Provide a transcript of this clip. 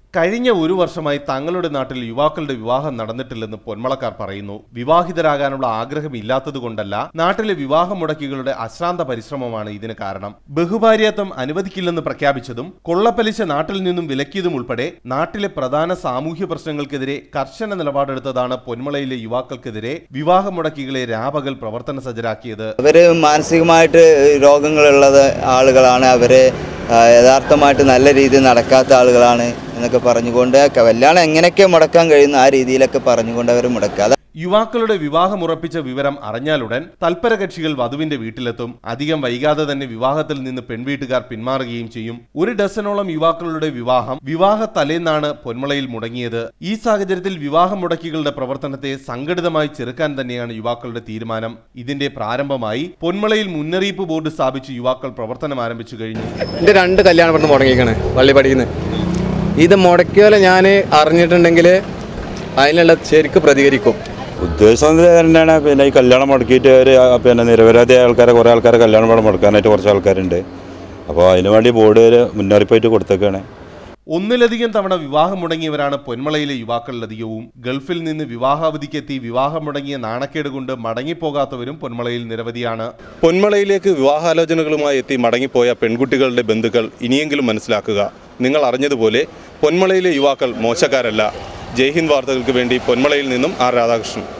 കഴിഞ്ഞ ഒരു വർഷമായി തങ്ങളുടെ നാട്ടിൽ യുവാക്കളുടെ വിവാഹം നടന്നിട്ടില്ലെന്ന് പൊന്മളക്കാർ പറയുന്നു വിവാഹിതരാകാനുള്ള ആഗ്രഹം ഇല്ലാത്തതുകൊണ്ടല്ല നാട്ടിലെ വിവാഹ മുടക്കികളുടെ അശ്രാന്ത പരിശ്രമമാണ് ഇതിന് കാരണം ബഹുഭാര്യത്വം അനുവദിക്കില്ലെന്ന് പ്രഖ്യാപിച്ചതും കൊള്ളപ്പലിശ നാട്ടിൽ നിന്നും വിലക്കിയതും ഉൾപ്പെടെ നാട്ടിലെ പ്രധാന സാമൂഹ്യ പ്രശ്നങ്ങൾക്കെതിരെ കർശന നിലപാടെടുത്തതാണ് പൊന്മളയിലെ യുവാക്കൾക്കെതിരെ വിവാഹ മുടക്കികളെ രാപകൽ പ്രവർത്തന സജ്ജരാക്കിയത് അവർ മാനസികമായിട്ട് രോഗങ്ങളുള്ളത് ആളുകളാണ് അവർ യഥാർത്ഥമായിട്ട് നല്ല രീതിയിൽ നടക്കാത്ത ആളുകളാണ് എന്നൊക്കെ പറഞ്ഞുകൊണ്ട് കല്യാണം എങ്ങനെയൊക്കെ മുടക്കാൻ കഴിയുന്ന ആ രീതിയിലൊക്കെ പറഞ്ഞുകൊണ്ട് അവർ മുടക്കുക അത് യുവാക്കളുടെ വിവാഹം ഉറപ്പിച്ച വിവരം അറിഞ്ഞാലുടൻ തൽപര കക്ഷികൾ വധുവിന്റെ വീട്ടിലെത്തും അധികം വൈകാതെ തന്നെ വിവാഹത്തിൽ നിന്ന് പെൺവീട്ടുകാർ പിന്മാറുകയും ചെയ്യും ഒരു ഡസനോളം യുവാക്കളുടെ വിവാഹം വിവാഹ തലേന്നാണ് പൊന്മളയിൽ മുടങ്ങിയത് ഈ സാഹചര്യത്തിൽ വിവാഹ മുടക്കികളുടെ പ്രവർത്തനത്തെ സംഘടിതമായി ചെറുക്കാൻ തന്നെയാണ് യുവാക്കളുടെ തീരുമാനം ഇതിന്റെ പ്രാരംഭമായി പൊന്മളയിൽ മുന്നറിയിപ്പ് ബോർഡ് സ്ഥാപിച്ച് യുവാക്കൾ പ്രവർത്തനം ആരംഭിച്ചു കഴിഞ്ഞു എൻ്റെ രണ്ട് കല്യാണം ഇവിടുന്ന് മുടങ്ങിയേക്കാണ് പള്ളി പഠിക്കുന്നത് ഇത് മുടക്കിയാലെ ഞാൻ അറിഞ്ഞിട്ടുണ്ടെങ്കിൽ അതിനുള്ള ശരിക്ക് പ്രതികരിക്കും ഉദ്ദേശം ഇത് തന്നെയാണ് പിന്നെ ഈ കല്യാണം മുടക്കിയിട്ട് ഒരു ആ, പിന്നെ നിരവധി ആൾക്കാരെ കുറേ ആൾക്കാരെ കല്യാണം ഇവിടെ മുടക്കാനായിട്ട് കുറച്ച് ആൾക്കാരുണ്ട് അപ്പോൾ അതിന് വേണ്ടി ബോർഡ് ഒരു മുന്നറിയിപ്പായിട്ട് കൊടുത്തേക്കാണ് ഒന്നിലധികം തവണ വിവാഹം മുടങ്ങിയവരാണ് പൊന്മളയിലെ യുവാക്കളിലധികവും ഗൾഫിൽ നിന്ന് വിവാഹാവധിക്കെത്തി വിവാഹം മുടങ്ങിയ നാണക്കേട് കൊണ്ട് മടങ്ങിപ്പോകാത്തവരും പൊന്മളയിൽ നിരവധിയാണ് പൊന്മളയിലേക്ക് വിവാഹാലോചനകളുമായി എത്തി മടങ്ങിപ്പോയ പെൺകുട്ടികളുടെ ബന്ധുക്കൾ ഇനിയെങ്കിലും മനസ്സിലാക്കുക നിങ്ങൾ അറിഞ്ഞതുപോലെ പൊന്മളയിലെ യുവാക്കൾ മോശക്കാരല്ല ജയ്ഹിന്ദ് വാർത്തകൾക്ക് വേണ്ടി പൊന്മളയിൽ നിന്നും ആർ രാധാകൃഷ്ണൻ